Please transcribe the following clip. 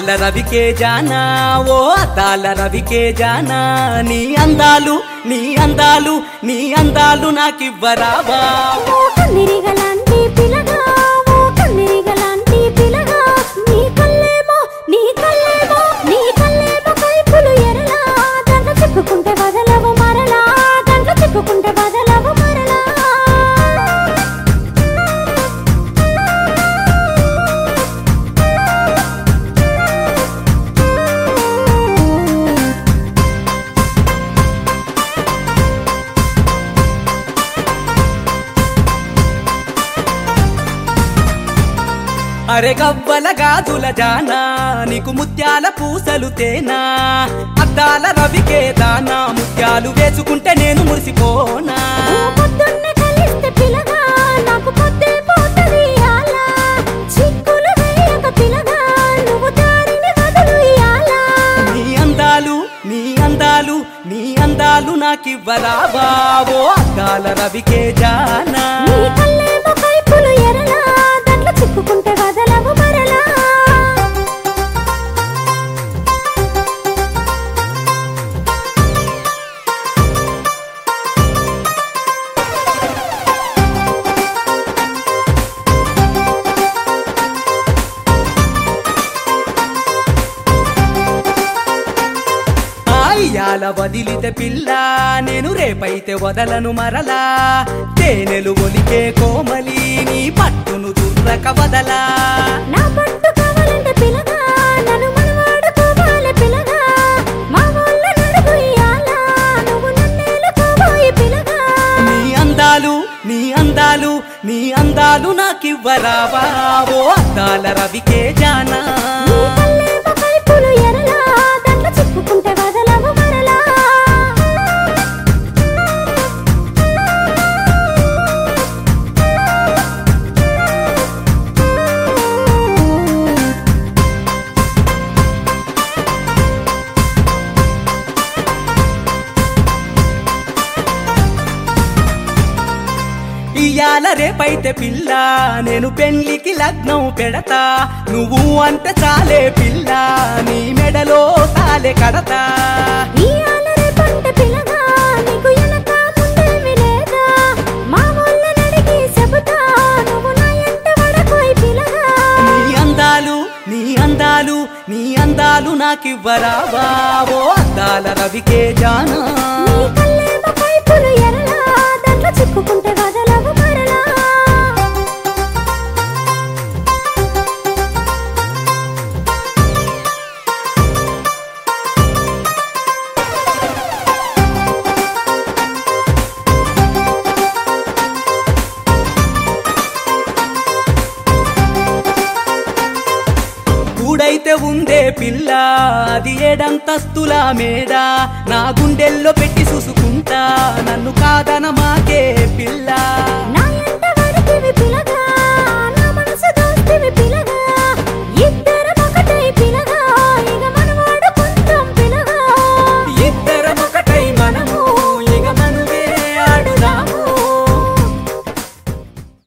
అద్దాల రవికే జానా ఓ అద్దాల రవికే జానా నీ అందాలు నీ అందాలు నీ అందాలు నాకివ్వరావా ఓ కన్నిరిగలాంటి పిలగా ఓ కన్నిరిగలాంటి పిలగా నీ కళ్ళేమో నీ కళ్ళేమో నీ కళ్ళేమో కైపులు ఎరలా దాంట్లో చిక్కుకుంటే వదలవు మరలా దాంట్లో చిక్కుకుంటే వదలవు మరలా అరే గవ్వల గాజుల జానా నీకు ముత్యాల పూసలు తేనా అద్దాల రవికే దానా ముత్యాలు వేసుకుంటే నేను మురిసిపోనా ఓ పొద్దున్నే కలిస్తే పిలగా నాకు పొద్దే పోతది ఇయాలా చిక్కులు వేయక పిలగా నువ్వు దారిని వదలు ఇయాలా నీ అందాలు నీ అందాలు నీ అందాలు నాకివ్వరావా ఓ అద్దాల రవికే జానా నీ కళ్ళేమో కైపులు ఎరలా దాంట్లో చిక్కుకుంటే వదలవు మరలా ఆయ్యాల వదిలితే పిల్ల నేను రేపైతే వదలను మరలా తేనెలు ఒలికే కోమలి నీ పట్టును దుర్రక వదలా నా పట్టు కావాలంటే పిలగా నన్ను మనవాడుకోవాలి పిలగా మా ఊళ్ళో నడుగు ఇయ్యాలా నువ్వు నన్నేలుకోబోయి పిలగా నీ అందాలు నీ అందాలు నీ అందాలు నాకివ్వరావా ఓ అద్దాల రవికే జానా నీ కళ్ళేమో కైపులు ఎరలా దాంట్లో చిక్కుకుంటే వదలవు మరలా ఇయాల రేపైతే పిల్ల నేను పెళ్లికి లగ్నం పెడతా నువ్వు అంటే చాలే పిల్ల నీ మెడలో తాలే కడతా ఇయ్యాల రేపంటే పిలగా నీకు ఎనక ముందేమి లేదా మా ఊళ్ళో నడిగి చెబుతా నువ్వు నా ఎంట పడకోయి పిలగా నీ అందాలు నీ అందాలు నీ అందాలు నాకివ్వరావా ఓ అందాల రవికే జానా నీ కళ్ళేమో కైపులు ఎరలా దాంట్లో చిక్కుకుంటే వదలవు మరలా కూడైతే ఉందే పిల్ల అది ఏడంతస్తుల మేడ నా గుండెల్లో పెట్టి చూసుకుంటా నన్ను కాదన మాకే పిల్ల నా ఎంట పడితివి పిలగా నా మనసు దోస్తివి పిలగా